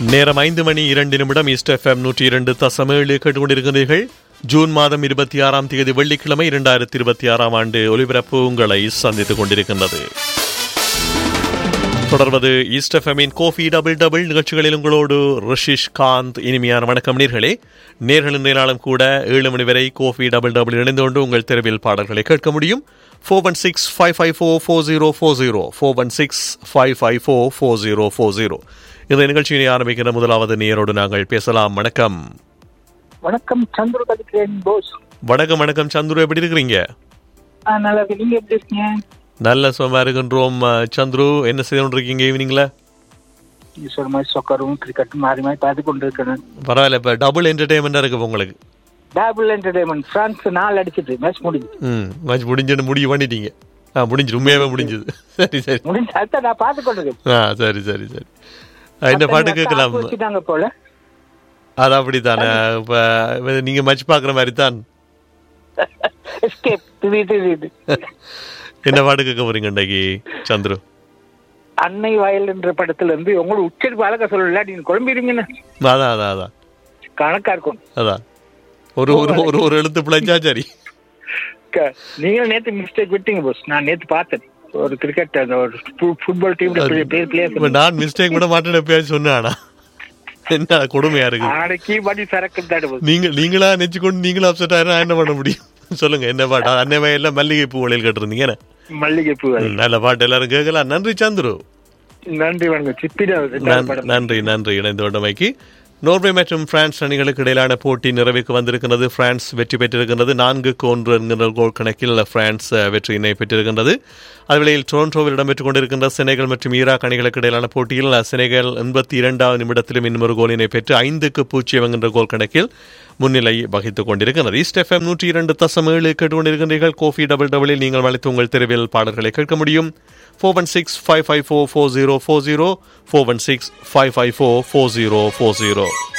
நேரம் ஐந்து மணி இரண்டு நிமிடம் ஈஸ்ட் எஃப்எம் நூற்றி இரண்டு தசம ஏழு கேட்டுக்கொண்டிருக்கிறீர்கள் ஜூன் மாதம் இருபத்தி ஆறாம் தேதி வெள்ளிக்கிழமை இரண்டாயிரத்தி இருபத்தி ஆறாம் ஆண்டு ஒலிபரப்பு உங்களை சந்தித்துக் கொண்டிருக்கின்றது தொடர்வது ஈஸ்ட் எஃப்எம்மின் கோஃபி டபுள் டபுள் நிகழ்ச்சிகளில் உங்களோடு ரிஷிஷ் காந்த் இனிமையான வணக்கம் நேர்களே நேர்கள் இன்றைய நாளும் கூட ஏழு மணி வரை கோஃபி டபுள் டபுள் இணைந்து கொண்டு உங்கள் தெருவில் பாடல்களை கேட்க முடியும் four one six five five four four zero four zero four one six five five four four zero four zero இந்த நிகழ்ச்சியினை ஆரம்பிக்கிற முதலாவது நேரோடு நாங்கள் பேசலாம் வணக்கம் வணக்கம் சந்துரு கதிக்கிறேன் போஸ் வணக்கம் வணக்கம் சந்துரு எப்படி இருக்கிறீங்க ஆ, நல்லா இருக்கு நீங்க எப்படி இருக்கீங்க நல்ல சுகமா இருக்கின்றோம் அஹ், சந்துரு என்ன செய்து கொண்டிருக்கீங்க ஈவினிங்ல நீங்க சொல்ற மாதிரி சொக்கரும் கிரிக்கெட்டும் மாறி மாறி பார்த்து கொண்டு இருக்கிறேன் பரவாயில்ல இப்ப டபுள் என்டர்டைன்மெண்டா இருக்கு இப்ப உங்களுக்கு டேபிள் என்டர்டைன்மெண்ட் பிரான்ஸ் நாலு அடிச்சிட்டு மேட்ச் முடிஞ்சு ம் மேட்ச் முடிஞ்சுன்னு முடிவு பண்ணிட்டீங்க ஆ முடிஞ்சு உண்மையாவே முடிஞ்சது சரி சரி முடிஞ்சு அடுத்த நான் பார்த்து கொண்டு இருக்கேன் ஆ சரி சரி சரி ஆ, இந்த பாட்டு கேட்கலாம் வச்சுட்டாங்க போல அது அப்படித்தானே இப்ப இப்ப நீங்க மேட்ச் பாக்குற மாதிரி தான் எஸ்கேப் திடீர் திடீர் என்ன பாட்டு கேட்க போறீங்க இன்றைக்கு சந்துரு அன்னை வயல் என்ற படத்துல இருந்து உங்களோட உச்சரிப்பு அழகா சொல்லல நீங்க குழம்பிடுங்கன்னு அதான் அதான் அதான் கணக்கா இருக்கும் அதான் ஒரு ஒரு ஒரு ஒரு எழுத்து பிழைச்சா சரி க- நீங்க நேத்து மிஸ்டேக் விட்டீங்க போஸ் நான் நேத்து பார்த்தேன் ஒரு கிரிக்கெட் அந்த ஒரு ஃபுட்பால் டீம்ல பெரிய பேர் இப்ப பிளேயர் நான் மிஸ்டேக் விட மாட்டேன் எப்பயாச்சும் சொன்னானா என்ன கொடுமையா இருக்கு நாளைக்கு படி சரக்கு தான் போஸ் நீங்க நீங்களா நெச்சு கொண்டு நீங்களா அப்செட் ஆயிரம் நான் என்ன பண்ண முடியும் சொல்லுங்க என்ன பாட்டு அன்னை வயல்ல மல்லிகை பூ வளையல் கேட்டிருந்தீங்க என்ன? மல்லிகை பூ ம், நல்ல பாட்டு எல்லாரும் கேட்கலாம் நன்றி சந்துரு நன்றி வணக்கம் சிப்பிட நன்- நன்றி நன்றி இணைந்து கொண்டமைக்கு நோர்வே மற்றும் பிரான்ஸ் அணிகளுக்கு இடையிலான போட்டி நிறைவுக்கு வந்திருக்கிறது பிரான்ஸ் வெற்றி பெற்றிருக்கின்றது நான்குக்கு ஒன்று என்கிற கோல் கணக்கில் பிரான்ஸ் அஹ், வெற்றியினை பெற்றிருக்கின்றது அதுவேளையில் டொரண்டோவில் இடம்பெற்றுக் கொண்டிருக்கின்ற செனகல் மற்றும் ஈராக் அணிகளுக்கு இடையிலான போட்டியில் அஹ், செனகல் எண்பத்தி இரண்டாவது நிமிடத்திலும் இன்னொரு கோலினை பெற்று ஐந்துக்கு பூஜ்ஜியம் என்கின்ற கோல் கணக்கில் முன்னிலை வகித்துக் கொண்டிருக்கிறது ஈஸ்ட் எஃப்எம் நூற்றி இரண்டு தசம் ஏழு கேட்டுக்கொண்டிருக்கின்றீர்கள் கோஃபி டபுள் டபுளில் நீங்கள் அழைத்து உங்கள் தெருவில் பாடல்களை கேட்க முடியும் four one six five five four four zero four zero four one six five five four four zero four zero